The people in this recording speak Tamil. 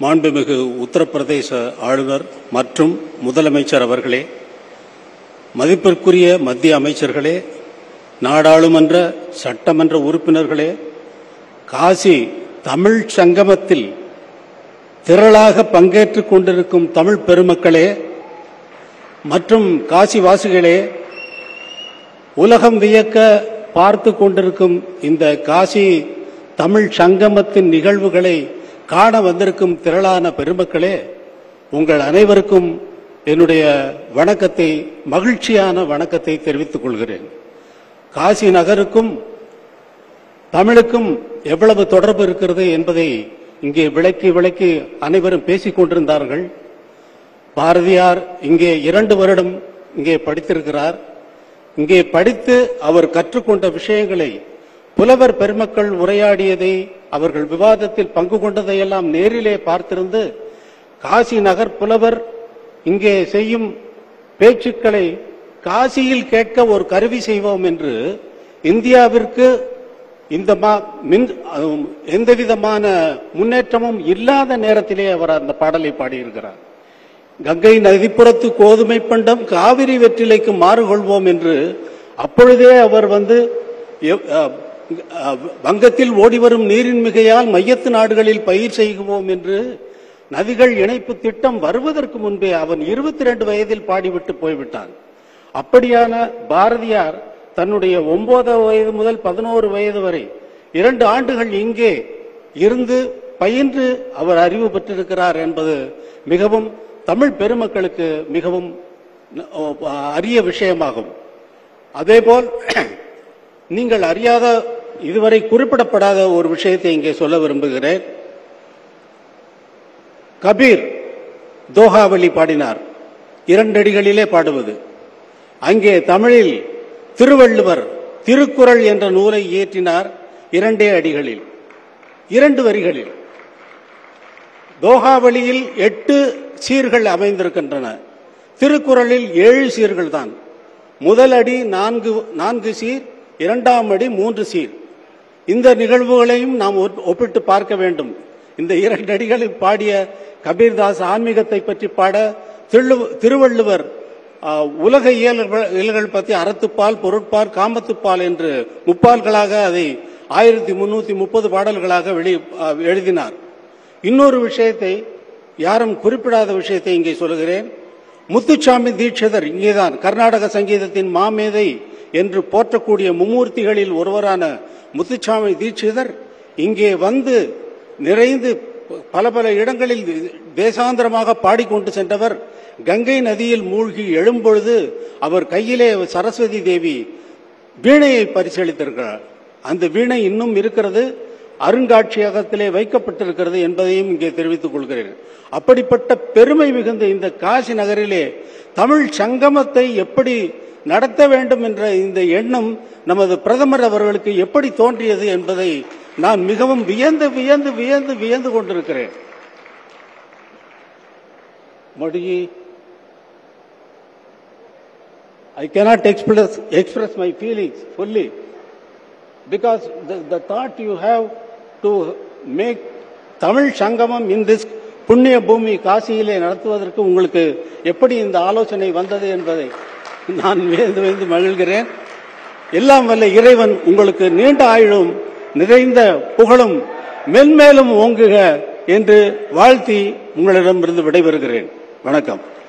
மாண்புமிகு உத்தரப்பிரதேச ஆளுநர் மற்றும் முதலமைச்சர் அவர்களே மதிப்பிற்குரிய மத்திய அமைச்சர்களே நாடாளுமன்ற சட்டமன்ற உறுப்பினர்களே காசி தமிழ் சங்கமத்தில் திரளாக பங்கேற்றுக் கொண்டிருக்கும் தமிழ் பெருமக்களே மற்றும் காசிவாசிகளே உலகம் வியக்க பார்த்து கொண்டிருக்கும் இந்த காசி தமிழ் சங்கமத்தின் நிகழ்வுகளை காண வந்திருக்கும் திரளான பெருமக்களே உங்கள் அனைவருக்கும் என்னுடைய வணக்கத்தை மகிழ்ச்சியான வணக்கத்தை தெரிவித்துக் கொள்கிறேன் காசி நகருக்கும் தமிழுக்கும் எவ்வளவு தொடர்பு இருக்கிறது என்பதை இங்கே விளக்கி விளக்கி அனைவரும் பேசிக் கொண்டிருந்தார்கள் பாரதியார் இங்கே இரண்டு வருடம் இங்கே படித்திருக்கிறார் இங்கே படித்து அவர் கற்றுக்கொண்ட விஷயங்களை புலவர் பெருமக்கள் உரையாடியதை அவர்கள் விவாதத்தில் பங்கு கொண்டதையெல்லாம் நேரிலே பார்த்திருந்து காசி நகர் புலவர் இங்கே செய்யும் பேச்சுக்களை காசியில் கேட்க ஒரு கருவி செய்வோம் என்று இந்தியாவிற்கு இந்த மா- மின் அதுவும் எந்த விதமான முன்னேற்றமும் இல்லாத நேரத்திலே அவர் அந்த பாடலை பாடியிருக்கிறார் கங்கை நதிப்புறத்து கோதுமை பண்டம் காவிரி வெற்றிலைக்கு மாறுகொள்வோம் என்று அப்பொழுதே அவர் வந்து எவ்- அஹ், அஹ், வங்கத்தில் ஓடிவரும் நீரின் மிகையால் மையத்து நாடுகளில் பயிர் செய்வோம் என்று நதிகள் இணைப்பு திட்டம் வருவதற்கு முன்பே அவன் இருபத்தி ரெண்டு வயதில் பாடிவிட்டு போய்விட்டான் அப்படியான பாரதியார் தன்னுடைய ஒன்பது வயது முதல் பதினோரு வயது வரை இரண்டு ஆண்டுகள் இங்கே இருந்து பயின்று அவர் அறிவு பெற்றிருக்கிறார் என்பது மிகவும் தமிழ் பெருமக்களுக்கு மிகவும் அஹ், அரிய விஷயமாகும் அதேபோல் நீங்கள் அறியாத இதுவரை குறிப்பிடப்படாத ஒரு விஷயத்தை இங்கே சொல்ல விரும்புகிறேன் கபீர் தோஹாவளி பாடினார் இரண்டடிகளிலே பாடுவது அங்கே தமிழில் திருவள்ளுவர் திருக்குறள் என்ற நூலை இயற்றினார் இரண்டே அடிகளில் இரண்டு வரிகளில் தோஹாவளியில் எட்டு சீர்கள் அமைந்திருக்கின்றன திருக்குறளில் ஏழு சீர்கள் தான் முதல் அடி நான்கு நான்கு சீர் இரண்டாம் அடி மூன்று சீர் இந்த நிகழ்வுகளையும் நாம் ஒப்- ஒப்பிட்டு பார்க்க வேண்டும் இந்த இரண்டு அடிகளில் பாடிய கபீர்தாஸ் ஆன்மீகத்தை பற்றி பாட திரு- திருவள்ளுவர் ஆ, உலக இயல்கள் இயல்கள் பற்றி அறத்துப்பால் பொருட்பால் காமத்துப்பால் என்று முப்பால்களாக அதை ஆயிரத்தி முன்னூத்தி முப்பது பாடல்களாக வெளி ஆ, எழுதினார் இன்னொரு விஷயத்தை யாரும் குறிப்பிடாத விஷயத்தை இங்கே சொல்லுகிறேன் முத்துச்சாமி தீட்சிதர் இங்கேதான் கர்நாடக சங்கீதத்தின் மாமேதை என்று போற்றக்கூடிய மும்மூர்த்திகளில் ஒருவரான முத்துச்சாமி தீட்சிதர் இங்கே வந்து நிறைந்து பல பல இடங்களில் தேசாந்திரமாக பாடிக்கொண்டு சென்றவர் கங்கை நதியில் மூழ்கி எழும்பொழுது அவர் கையிலே சரஸ்வதி தேவி வீணையை பரிசளித்திருக்கிறார் அந்த வீணை இன்னும் இருக்கிறது அருங்காட்சியகத்திலே வைக்கப்பட்டிருக்கிறது என்பதையும் இங்கே தெரிவித்துக் கொள்கிறேன் அப்படிப்பட்ட பெருமை மிகுந்த இந்த காசி நகரிலே தமிழ் சங்கமத்தை எப்படி நடத்த வேண்டும் என்ற இந்த எண்ணம் நமது பிரதமர் அவர்களுக்கு எப்படி தோன்றியது என்பதை நான் மிகவும் வியந்து வியந்து வியந்து வியந்து கொண்டிருக்கிறேன் Modiji I cannot express, express my feelings fully because the, the thought you have to make Tamil சங்கமம் in this புண்ணிய பூமி காசியிலே நடத்துவதற்கு உங்களுக்கு எப்படி இந்த ஆலோசனை வந்தது என்பதை நான் வியந்து வியந்து மகிழ்கிறேன் எல்லாம் வல்ல இறைவன் உங்களுக்கு நீண்ட ஆயுளும் நிறைந்த புகழும் மென்மேலும் ஓங்குக என்று வாழ்த்தி உங்களிடமிருந்து விடைபெறுகிறேன் வணக்கம்